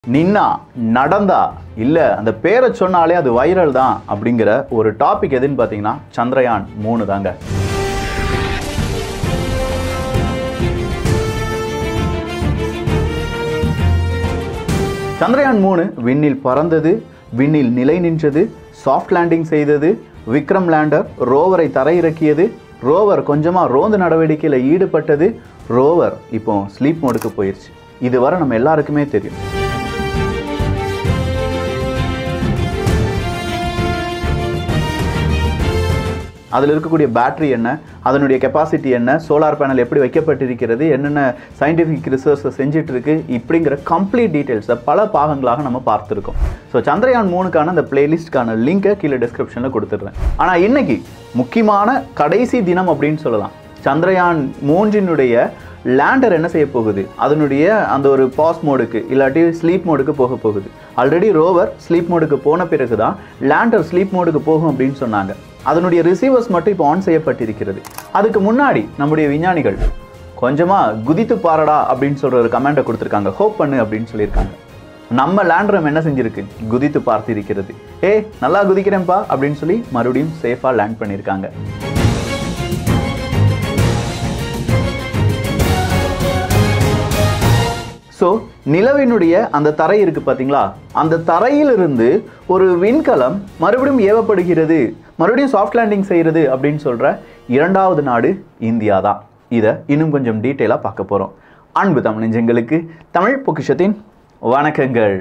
நின்னா நடந்தா இல்ல அந்த பேரை சொன்னாலே அது வைரல் தான் அப்படிங்கிற ஒரு டாபிக் எதுன்னு பார்த்தீங்கன்னா சந்திரயான் மூணு தாங்க சந்திரயான் மூணு விண்ணில் பறந்தது விண்ணில் நிலை நின்றது சாஃப்ட் லேண்டிங் செய்தது விக்ரம் லேண்டர் ரோவரை தரையிறக்கியது ரோவர் கொஞ்சமாக ரோந்து நடவடிக்கையில் ஈடுபட்டது ரோவர் இப்போ ஸ்லீப் மோடுக்கு போயிடுச்சு இதுவரை நம்ம எல்லாருக்குமே தெரியும் அதில் இருக்கக்கூடிய பேட்டரி என்ன அதனுடைய கெப்பாசிட்டி என்ன சோலார் பேனல் எப்படி வைக்கப்பட்டிருக்கிறது என்னென்ன சயின்டிஃபிக் ரிசர்ச்சை செஞ்சுட்டு இருக்கு இப்படிங்கிற கம்ப்ளீட் டீட்டெயில்ஸை பல பாகங்களாக நம்ம பார்த்துருக்கோம் ஸோ சந்திரயான் மூணுக்கான அந்த பிளேலிஸ்ட்கான லிங்கை கீழே டிஸ்கிரிப்ஷனில் கொடுத்துட்றேன் ஆனால் இன்னைக்கு முக்கியமான கடைசி தினம் அப்படின்னு சொல்லலாம் சந்திரயான் மூன்றினுடைய லேண்டர் என்ன செய்ய போகுது அதனுடைய அந்த ஒரு பாஸ் மோடுக்கு இல்லாட்டி ஸ்லீப் மோடுக்கு போக போகுது ஆல்ரெடி ரோவர் ஸ்லீப் மோடுக்கு போன பிறகு தான் லேண்டர் ஸ்லீப் மோடுக்கு போகும் அப்படின்னு சொன்னாங்க அதனுடைய ரிசீவர்ஸ் மட்டும் இப்போ ஆன் செய்யப்பட்டிருக்கிறது அதுக்கு முன்னாடி நம்முடைய விஞ்ஞானிகள் கொஞ்சமாக குதித்து பாரடா அப்படின்னு சொல்கிற ஒரு கமெண்ட்டை கொடுத்துருக்காங்க ஹோப் பண்ணு அப்படின்னு சொல்லியிருக்காங்க நம்ம லேண்டரம் என்ன செஞ்சிருக்கு குதித்து பார்த்திருக்கிறது ஏ நல்லா குதிக்கிறேன்ப்பா அப்படின்னு சொல்லி மறுபடியும் சேஃபாக லேண்ட் பண்ணியிருக்காங்க ஸோ நிலவினுடைய அந்த தரை இருக்கு பார்த்தீங்களா அந்த தரையிலிருந்து ஒரு விண்கலம் மறுபடியும் ஏவப்படுகிறது மறுபடியும் சாஃப்ட் லேண்டிங் செய்கிறது அப்படின்னு சொல்கிற இரண்டாவது நாடு இந்தியா தான் இதை இன்னும் கொஞ்சம் டீட்டெயிலாக பார்க்க போகிறோம் அன்பு தமிழ் நெஞ்சங்களுக்கு தமிழ் பொக்கிஷத்தின் வணக்கங்கள்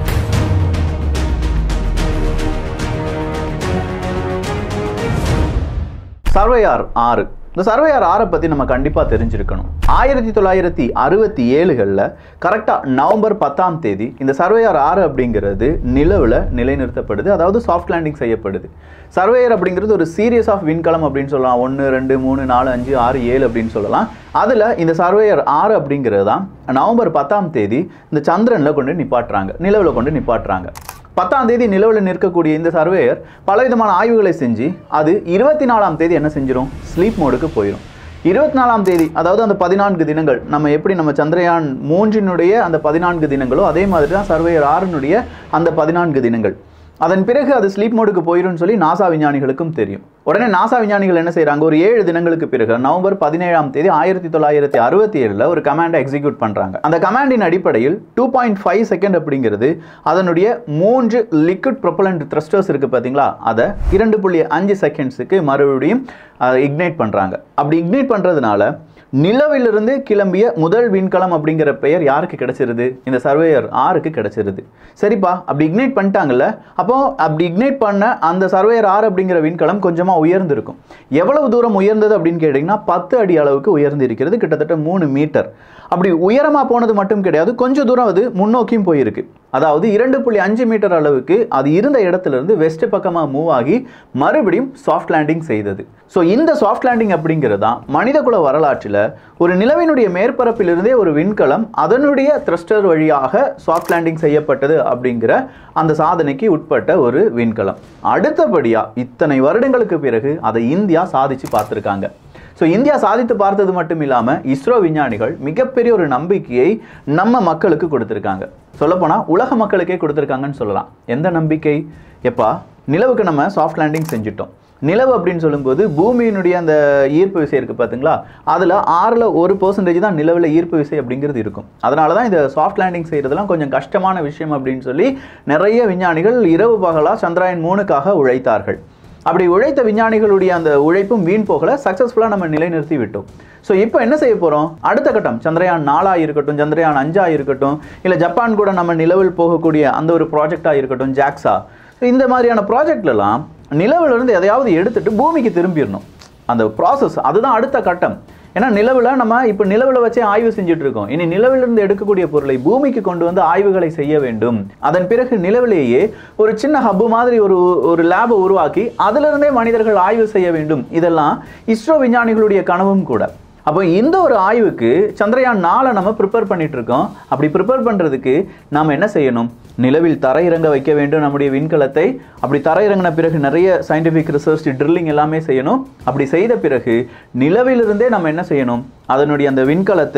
சர்வையார் ஆறு இந்த சர்வையார் ஆறை பற்றி நம்ம கண்டிப்பாக தெரிஞ்சிருக்கணும் ஆயிரத்தி தொள்ளாயிரத்தி அறுபத்தி ஏழுகளில் கரெக்டாக நவம்பர் பத்தாம் தேதி இந்த சர்வையார் ஆறு அப்படிங்கிறது நிலவில் நிலைநிறுத்தப்படுது அதாவது சாஃப்ட் லேண்டிங் செய்யப்படுது சர்வேயர் அப்படிங்கிறது ஒரு சீரியஸ் ஆஃப் விண்கலம் அப்படின்னு சொல்லலாம் ஒன்று ரெண்டு மூணு நாலு அஞ்சு ஆறு ஏழு அப்படின்னு சொல்லலாம் அதில் இந்த சர்வேயர் ஆறு அப்படிங்கிறது தான் நவம்பர் பத்தாம் தேதி இந்த சந்திரனில் கொண்டு நிப்பாட்டுறாங்க நிலவில் கொண்டு நிப்பாட்டுறாங்க பத்தாம் தேதி நிலவில் நிற்கக்கூடிய இந்த சர்வேயர் பலவிதமான ஆய்வுகளை செஞ்சு அது இருபத்தி நாலாம் தேதி என்ன செஞ்சிடும் ஸ்லீப் மோடுக்கு போயிடும் இருபத்தி நாலாம் தேதி அதாவது அந்த பதினான்கு தினங்கள் நம்ம எப்படி நம்ம சந்திரயான் மூன்றினுடைய அந்த பதினான்கு தினங்களோ அதே மாதிரி தான் சர்வேயர் ஆறினுடைய அந்த பதினான்கு தினங்கள் அதன் பிறகு அது ஸ்லீப் மோடுக்கு போயிடும்னு சொல்லி நாசா விஞ்ஞானிகளுக்கும் தெரியும் உடனே நாசா விஞ்ஞானிகள் என்ன செய்கிறாங்க ஒரு ஏழு தினங்களுக்கு பிறகு நவம்பர் பதினேழாம் தேதி ஆயிரத்தி தொள்ளாயிரத்தி அறுபத்தி ஏழில் ஒரு கமாண்டை எக்ஸிக்யூட் பண்ணுறாங்க அந்த கமாண்டின் அடிப்படையில் டூ பாயிண்ட் ஃபைவ் செகண்ட் அப்படிங்கிறது அதனுடைய மூன்று லிக்விட் ப்ரொப்பலண்ட் த்ரஸ்டர்ஸ் இருக்குது பார்த்தீங்களா அதை இரண்டு புள்ளி அஞ்சு செகண்ட்ஸுக்கு மறுபடியும் இக்னைட் பண்ணுறாங்க அப்படி இக்னைட் பண்ணுறதுனால நிலவிலிருந்து கிளம்பிய முதல் விண்கலம் அப்படிங்கிற பெயர் யாருக்கு கிடைச்சிருது இந்த சர்வேயர் ஆருக்கு கிடைச்சிருது சரிப்பா அப்படி இக்னைட் பண்ணிட்டாங்கல்ல அப்போ அப்படி இக்னைட் பண்ண அந்த சர்வேயர் ஆறு அப்படிங்கிற விண்கலம் கொஞ்சமாக உயர்ந்திருக்கும் எவ்வளவு தூரம் உயர்ந்தது அப்படின்னு கேட்டிங்கன்னா பத்து அடி அளவுக்கு உயர்ந்து இருக்கிறது கிட்டத்தட்ட மூணு மீட்டர் அப்படி உயரமாக போனது மட்டும் கிடையாது கொஞ்சம் தூரம் அது முன்னோக்கியும் போயிருக்கு அதாவது இரண்டு புள்ளி அஞ்சு மீட்டர் அளவுக்கு அது இருந்த இடத்துல இருந்து வெஸ்ட் பக்கமாக மூவ் ஆகி மறுபடியும் சாஃப்ட் லேண்டிங் செய்தது ஸோ இந்த சாஃப்ட் லேண்டிங் அப்படிங்கிறது தான் மனிதகுல வரலாற்றில் ஒரு நிலவினுடைய மேற்பரப்பிலிருந்தே ஒரு விண்கலம் அதனுடைய த்ரஸ்டர் வழியாக சாஃப்ட் லேண்டிங் செய்யப்பட்டது அப்படிங்கிற அந்த சாதனைக்கு உட்பட்ட ஒரு விண்கலம் அடுத்தபடியாக இத்தனை வருடங்களுக்கு பிறகு அதை இந்தியா சாதிச்சு பார்த்துருக்காங்க ஸோ இந்தியா சாதித்து பார்த்தது மட்டும் இல்லாமல் இஸ்ரோ விஞ்ஞானிகள் மிகப்பெரிய ஒரு நம்பிக்கையை நம்ம மக்களுக்கு கொடுத்துருக்காங்க சொல்லப்போனால் உலக மக்களுக்கே கொடுத்துருக்காங்கன்னு சொல்லலாம் எந்த நம்பிக்கை எப்பா நிலவுக்கு நம்ம சாஃப்ட் லேண்டிங் செஞ்சுட்டோம் நிலவு அப்படின்னு சொல்லும்போது பூமியினுடைய அந்த ஈர்ப்பு விசை இருக்குது பார்த்தீங்களா அதில் ஆறில் ஒரு பர்சன்டேஜ் தான் நிலவில் ஈர்ப்பு விசை அப்படிங்கிறது இருக்கும் அதனால தான் இந்த சாஃப்ட் லேண்டிங் செய்கிறதுலாம் கொஞ்சம் கஷ்டமான விஷயம் அப்படின்னு சொல்லி நிறைய விஞ்ஞானிகள் இரவு பகலாக சந்திராயன் மூணுக்காக உழைத்தார்கள் அப்படி உழைத்த விஞ்ஞானிகளுடைய அந்த உழைப்பும் வீண் போகல சக்ஸஸ்ஃபுல்லாக நம்ம நிலைநிறுத்தி விட்டோம் ஸோ இப்போ என்ன செய்ய போகிறோம் அடுத்த கட்டம் சந்திரயான் நாலாக இருக்கட்டும் சந்திரயான் அஞ்சாக இருக்கட்டும் இல்லை ஜப்பான் கூட நம்ம நிலவில் போகக்கூடிய அந்த ஒரு ப்ராஜெக்டாக இருக்கட்டும் ஜாக்ஸா ஸோ இந்த மாதிரியான ப்ராஜெக்ட்லலாம் நிலவிலிருந்து எதையாவது எடுத்துட்டு பூமிக்கு திரும்பிடணும் அந்த ப்ராசஸ் அதுதான் அடுத்த கட்டம் ஏன்னா நிலவில் நம்ம இப்போ நிலவில் வச்சே ஆய்வு செஞ்சுட்டு இருக்கோம் இனி நிலவிலிருந்து எடுக்கக்கூடிய பொருளை பூமிக்கு கொண்டு வந்து ஆய்வுகளை செய்ய வேண்டும் அதன் பிறகு நிலவிலேயே ஒரு சின்ன ஹப்பு மாதிரி ஒரு ஒரு லேபை உருவாக்கி அதிலிருந்தே மனிதர்கள் ஆய்வு செய்ய வேண்டும் இதெல்லாம் இஸ்ரோ விஞ்ஞானிகளுடைய கனவும் கூட அப்போ இந்த ஒரு ஆய்வுக்கு சந்திரயான் நாளை நம்ம ப்ரிப்பேர் பண்ணிட்டு இருக்கோம் அப்படி ப்ரிப்பேர் பண்ணுறதுக்கு நாம் என்ன செய்யணும் நிலவில் தரையிறங்க வைக்க வேண்டும் நம்முடைய விண்கலத்தை அப்படி தரையிறங்கின பிறகு நிறைய சயின்டிஃபிக் ரிசர்ச் ட்ரில்லிங் எல்லாமே செய்யணும் அப்படி செய்த பிறகு நிலவிலிருந்தே நம்ம என்ன செய்யணும் அதனுடைய அந்த விண்கலத்தை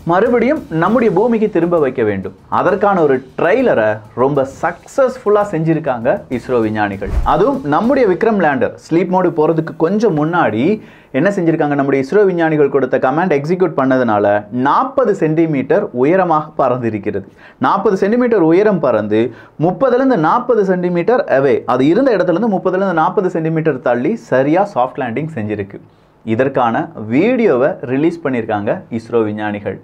மறுபடியும் நம்முடைய பூமிக்கு திரும்ப வைக்க வேண்டும் அதற்கான ஒரு ட்ரெய்லரை ரொம்ப சக்சஸ்ஃபுல்லாக செஞ்சிருக்காங்க இஸ்ரோ விஞ்ஞானிகள் அதுவும் நம்முடைய விக்ரம் லேண்டர் ஸ்லீப் மோடு போகிறதுக்கு கொஞ்சம் முன்னாடி என்ன செஞ்சிருக்காங்க நம்முடைய இஸ்ரோ விஞ்ஞானிகள் கொடுத்த கமாண்ட் எக்ஸிக்யூட் பண்ணதுனால நாற்பது சென்டிமீட்டர் உயரமாக பறந்திருக்கிறது நாற்பது சென்டிமீட்டர் உயரம் பறந்து முப்பதுலேருந்து நாற்பது சென்டிமீட்டர் அவே அது இருந்த இடத்துலேருந்து முப்பதுலேருந்து நாற்பது சென்டிமீட்டர் தள்ளி சரியாக சாஃப்ட் லேண்டிங் செஞ்சிருக்கு இதற்கான வீடியோவை ரிலீஸ் பண்ணியிருக்காங்க இஸ்ரோ விஞ்ஞானிகள்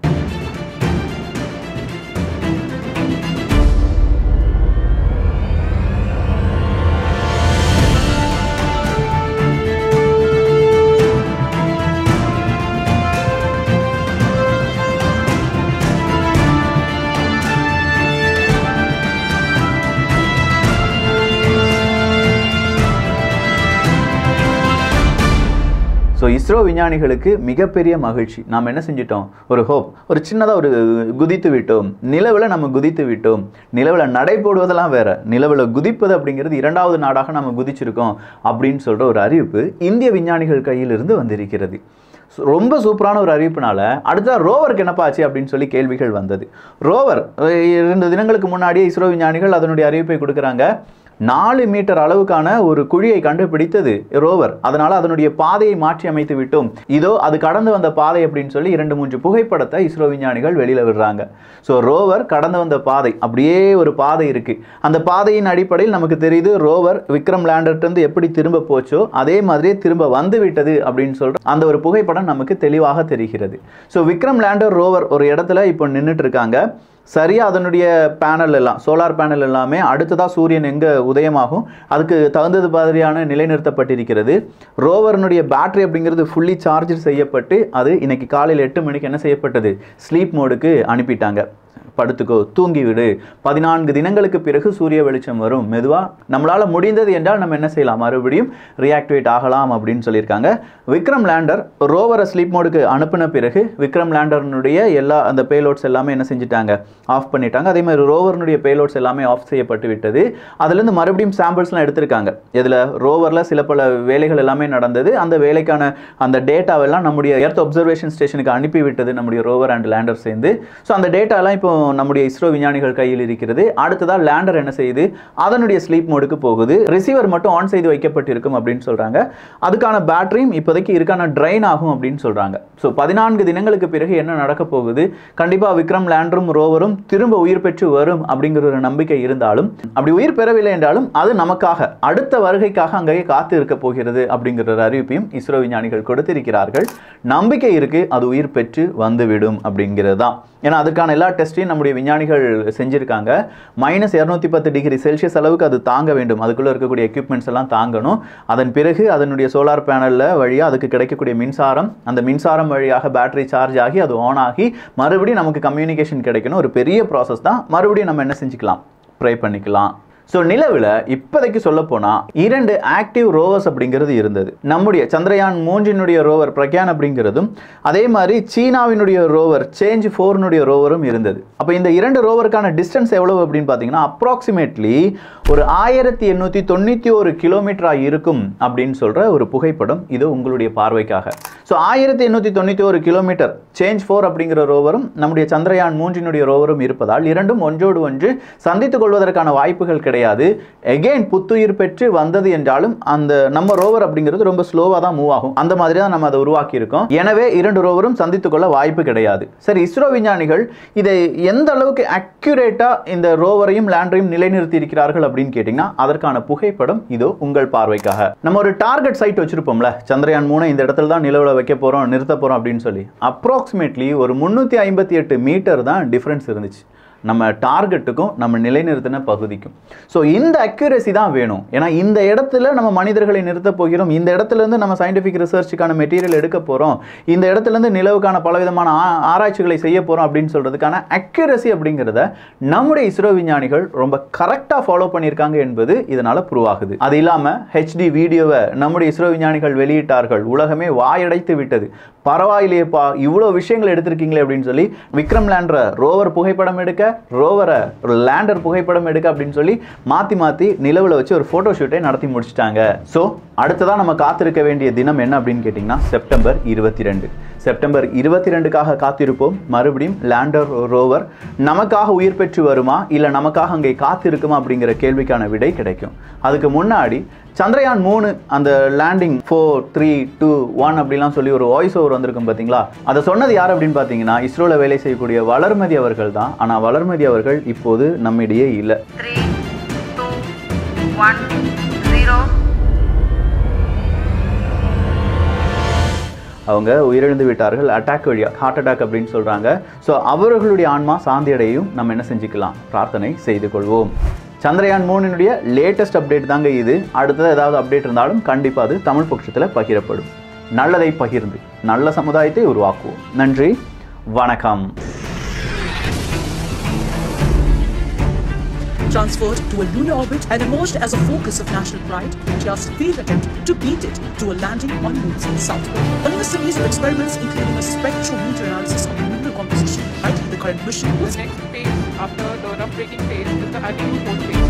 ஸோ இஸ்ரோ விஞ்ஞானிகளுக்கு மிகப்பெரிய மகிழ்ச்சி நாம் என்ன செஞ்சிட்டோம் ஒரு ஹோப் ஒரு சின்னதாக ஒரு குதித்து விட்டோம் நிலவில் நம்ம குதித்து விட்டோம் நிலவில் நடை போடுவதெல்லாம் வேற நிலவில் குதிப்பது அப்படிங்கிறது இரண்டாவது நாடாக நம்ம குதிச்சிருக்கோம் அப்படின்னு சொல்கிற ஒரு அறிவிப்பு இந்திய விஞ்ஞானிகள் கையிலிருந்து வந்திருக்கிறது So, ரொம்ப சூப்பரான ஒரு அறிவிப்புனால அடுத்த ரோவருக்கு என்னப்பா ஆச்சு அப்படின்னு சொல்லி கேள்விகள் வந்தது ரோவர் அஹ், இரண்டு தினங்களுக்கு முன்னாடியே இஸ்ரோ விஞ்ஞானிகள் அதனுடைய அறிவிப்பை கொடுக்குறாங்க நாலு மீட்டர் அளவுக்கான ஒரு குழியை கண்டுபிடித்தது ரோவர் அதனால அதனுடைய பாதையை மாற்றி அமைத்து விட்டோம் இதோ அது கடந்து வந்த பாதை அப்படின்னு சொல்லி இரண்டு மூன்று புகைப்படத்தை இஸ்ரோ விஞ்ஞானிகள் வெளியில விடுறாங்க ஸோ ரோவர் கடந்து வந்த பாதை அப்படியே ஒரு பாதை இருக்கு அந்த பாதையின் அடிப்படையில் நமக்கு தெரியுது ரோவர் விக்ரம் லேண்டர்ட்டு இருந்து எப்படி திரும்ப போச்சோ அதே மாதிரியே திரும்ப வந்து விட்டது அப்படின்னு சொல்ற அந்த ஒரு புகைப்படம் நமக்கு தெளிவாக தெரிகிறது ஸோ விக்ரம் லேண்டர் ரோவர் ஒரு இடத்துல இப்போ நின்றுட்டு இருக்காங்க சரியா அதனுடைய பேனல் எல்லாம் சோலார் பேனல் எல்லாமே அடுத்ததா சூரியன் எங்க உதயமாகும் அதுக்கு தகுந்தது மாதிரியான நிலைநிறுத்தப்பட்டிருக்கிறது ரோவர்னுடைய பேட்டரி அப்படிங்கிறது ஃபுல்லி சார்ஜ் செய்யப்பட்டு அது இன்னைக்கு காலையில் எட்டு மணிக்கு என்ன செய்யப்பட்டது ஸ்லீப் மோடுக்கு அனுப்பிட்டாங்க படுத்துக்கோ தூங்கி விடு பதினான்கு தினங்களுக்கு பிறகு சூரிய வெளிச்சம் வரும் மெதுவா நம்மளால முடிந்தது என்றால் நம்ம என்ன செய்யலாம் மறுபடியும் ரியாக்டிவேட் ஆகலாம் அப்படின்னு சொல்லியிருக்காங்க விக்ரம் லேண்டர் ரோவரை ஸ்லீப் மோடுக்கு அனுப்பின பிறகு விக்ரம் லேண்டர்னுடைய எல்லா அந்த பேலோட்ஸ் எல்லாமே என்ன செஞ்சுட்டாங்க ஆஃப் பண்ணிட்டாங்க அதே மாதிரி ரோவர்னுடைய பேலோட்ஸ் எல்லாமே ஆஃப் செய்யப்பட்டு விட்டது அதுலேருந்து மறுபடியும் சாம்பிள்ஸ்லாம் எடுத்திருக்காங்க இதில் ரோவரில் சில பல வேலைகள் எல்லாமே நடந்தது அந்த வேலைக்கான அந்த டேட்டாவெல்லாம் நம்முடைய எர்த் அப்சர்வேஷன் ஸ்டேஷனுக்கு அனுப்பி விட்டது நம்முடைய ரோவர் அண்ட் லேண்டர் சேர்ந்து ஸோ அந்த டேட்டாலாம் இப்போ நம்முடைய இஸ்ரோ விஞ்ஞானிகள் கையில் இருக்கிறது அடுத்ததா லேண்டர் என்ன செய்யுது அதனுடைய ஸ்லீப் மோடுக்கு போகுது ரிசீவர் மட்டும் ஆன் செய்து வைக்கப்பட்டிருக்கும் அப்படின்னு சொல்றாங்க அதுக்கான பேட்டரியும் இப்போதைக்கு இருக்கான ட்ரைன் ஆகும் அப்படின்னு சொல்றாங்க ஸோ பதினான்கு தினங்களுக்கு பிறகு என்ன நடக்க போகுது கண்டிப்பா விக்ரம் லேண்டரும் ரோவரும் திரும்ப உயிர் பெற்று வரும் அப்படிங்கிற ஒரு நம்பிக்கை இருந்தாலும் அப்படி உயிர் பெறவில்லை என்றாலும் அது நமக்காக அடுத்த வருகைக்காக அங்கேயே காத்து இருக்க போகிறது அப்படிங்கிற ஒரு அறிவிப்பையும் இஸ்ரோ விஞ்ஞானிகள் கொடுத்திருக்கிறார்கள் நம்பிக்கை இருக்கு அது உயிர் பெற்று வந்துவிடும் அப்படிங்கிறது தான் ஏன்னா அதுக்கான எல்லா டெஸ்ட்டையும் நம்முடைய விஞ்ஞானிகள் செஞ்சுருக்காங்க மைனஸ் இரநூத்தி பத்து டிகிரி செல்சியஸ் அளவுக்கு அது தாங்க வேண்டும் அதுக்குள்ளே இருக்கக்கூடிய எக்யூப்மெண்ட்ஸ் எல்லாம் தாங்கணும் அதன் பிறகு அதனுடைய சோலார் பேனலில் வழியாக அதுக்கு கிடைக்கக்கூடிய மின்சாரம் அந்த மின்சாரம் வழியாக பேட்டரி சார்ஜ் ஆகி அது ஆன் ஆகி மறுபடியும் நமக்கு கம்யூனிகேஷன் கிடைக்கணும் ஒரு பெரிய ப்ராசஸ் தான் மறுபடியும் நம்ம என்ன செஞ்சுக்கலாம் ப்ரை பண்ணிக்கலாம் ஸோ நிலவில் இப்போதைக்கு சொல்ல போனால் இரண்டு ஆக்டிவ் ரோவர்ஸ் அப்படிங்கிறது இருந்தது நம்முடைய சந்திரயான் மூன்றினுடைய ரோவர் பிரக்யான் அப்படிங்கிறதும் அதே மாதிரி சீனாவினுடைய ரோவர் சேஞ்ச் ஃபோர்னுடைய ரோவரும் இருந்தது அப்போ இந்த இரண்டு ரோவருக்கான டிஸ்டன்ஸ் எவ்வளவு அப்படின்னு பார்த்தீங்கன்னா அப்ராக்சிமேட்லி ஒரு ஆயிரத்தி எண்ணூற்றி தொண்ணூற்றி ஒரு கிலோமீட்டராக இருக்கும் அப்படின்னு சொல்கிற ஒரு புகைப்படம் இது உங்களுடைய பார்வைக்காக ஸோ ஆயிரத்தி எண்ணூற்றி தொண்ணூற்றி ஒரு கிலோமீட்டர் சேஞ்ச் ஃபோர் அப்படிங்கிற ரோவரும் நம்முடைய சந்திரயான் மூன்றினுடைய ரோவரும் இருப்பதால் இரண்டும் ஒன்றோடு ஒன்று சந்தித்துக் கொள்வதற்கான வாய்ப்புகள் கிடையாது எகெயின் புத்துயிர் பெற்று வந்தது என்றாலும் அந்த நம்ம ரோவர் அப்படிங்கிறது ரொம்ப ஸ்லோவாக தான் மூவ் ஆகும் அந்த மாதிரி தான் நம்ம அதை உருவாக்கி இருக்கோம் எனவே இரண்டு ரோவரும் சந்தித்துக் கொள்ள வாய்ப்பு கிடையாது சரி இஸ்ரோ விஞ்ஞானிகள் இதை எந்த அளவுக்கு அக்யூரேட்டாக இந்த ரோவரையும் லேண்டரையும் நிலைநிறுத்தி இருக்கிறார்கள் அப்படின்னு கேட்டிங்கன்னா அதற்கான புகைப்படம் இதோ உங்கள் பார்வைக்காக நம்ம ஒரு டார்கெட் சைட் வச்சிருப்போம்ல சந்திரயான் மூணு இந்த இடத்துல தான் நிலவில் வைக்க போகிறோம் நிறுத்த போகிறோம் அப்படின்னு சொல்லி அப்ராக்சிமேட்லி ஒரு முந்நூற்றி ஐம்பத்தி எட்டு மீட்டர் தான் டிஃப்ரென்ஸ் இருந்துச்சு நம்ம டார்கெட்டுக்கும் நம்ம நிலைநிறுத்தின பகுதிக்கும் ஸோ இந்த அக்யூரசி தான் வேணும் ஏன்னா இந்த இடத்துல நம்ம மனிதர்களை நிறுத்த போகிறோம் இந்த இடத்துல இருந்து நம்ம சயின்டிஃபிக் ரிசர்ச்சுக்கான மெட்டீரியல் எடுக்க போகிறோம் இந்த இடத்துல இருந்து நிலவுக்கான பலவிதமான ஆ- ஆராய்ச்சிகளை செய்ய போகிறோம் அப்படின்னு சொல்கிறதுக்கான அக்யூரசி அப்படிங்கிறத நம்முடைய இஸ்ரோ விஞ்ஞானிகள் ரொம்ப கரெக்டாக ஃபாலோ பண்ணியிருக்காங்க என்பது இதனால் ப்ரூவ் ஆகுது அது இல்லாமல் ஹெச்டி வீடியோவை நம்முடைய இஸ்ரோ விஞ்ஞானிகள் வெளியிட்டார்கள் உலகமே வாயடைத்து விட்டது பரவாயில்லையேப்பா இவ்வளோ விஷயங்கள் எடுத்திருக்கீங்களே அப்படின்னு சொல்லி விக்ரம் லேண்டரை ரோவர் புகைப்படம் எடுக்க ரோவரை ஒரு லேண்டர் புகைப்படம் எடுக்க அப்படின்னு சொல்லி மாற்றி மாற்றி நிலவில் வச்சு ஒரு ஃபோட்டோ ஷூட்டை நடத்தி முடிச்சிட்டாங்க ஸோ அடுத்ததான் நம்ம காத்திருக்க வேண்டிய தினம் என்ன அப்படின்னு கேட்டிங்கன்னா செப்டம்பர் இருபத்தி ரெண்டு செப்டம்பர் இருபத்தி ரெண்டுக்காக காத்திருப்போம் மறுபடியும் லேண்டர் ரோவர் நமக்காக உயிர் பெற்று வருமா இல்லை நமக்காக அங்கே காத்திருக்குமா அப்படிங்கிற கேள்விக்கான விடை கிடைக்கும் அதுக்கு முன்னாடி சந்திரயான் மூணு அந்த landing four three two one அப்படிலாம் சொல்லி ஒரு வாய்ஸ் ஓவர் வந்திருக்கும் பார்த்தீங்களா அதை சொன்னது யார் அப்படின்னு பார்த்தீங்கன்னா இஸ்ரோவில் வேலை செய்யக்கூடிய வளர்மதி அவர்கள் தான் ஆனால் வளர்மதி அவர்கள் இப்போது நம்மிடையே இல்லை three, two, one, zero. அவங்க உயிரிழந்து விட்டார்கள் அட்டாக் வழியாக ஹார்ட் அட்டாக் அப்படின்னு சொல்கிறாங்க ஸோ அவர்களுடைய ஆன்மா சாந்தியடையும் நம்ம என்ன செஞ்சுக்கலாம் பிரார்த்தனை செய்து கொள்வோம் சந்திரயான் மூணினுடைய லேட்டஸ்ட் அப்டேட் தாங்க இது அடுத்தது ஏதாவது அப்டேட் இருந்தாலும் கண்டிப்பாக அது தமிழ் பட்சத்தில் பகிரப்படும் நல்லதை பகிர்ந்து நல்ல சமுதாயத்தை உருவாக்குவோம் நன்றி வணக்கம் transferred to a lunar orbit and emerged as a focus of national pride, India's failed attempt to beat it to a landing on Moon's south pole. Another series of experiments, including a spectrometer analysis of lunar composition, right? The current mission The next phase after the rough braking phase is the honeymoon mode phase.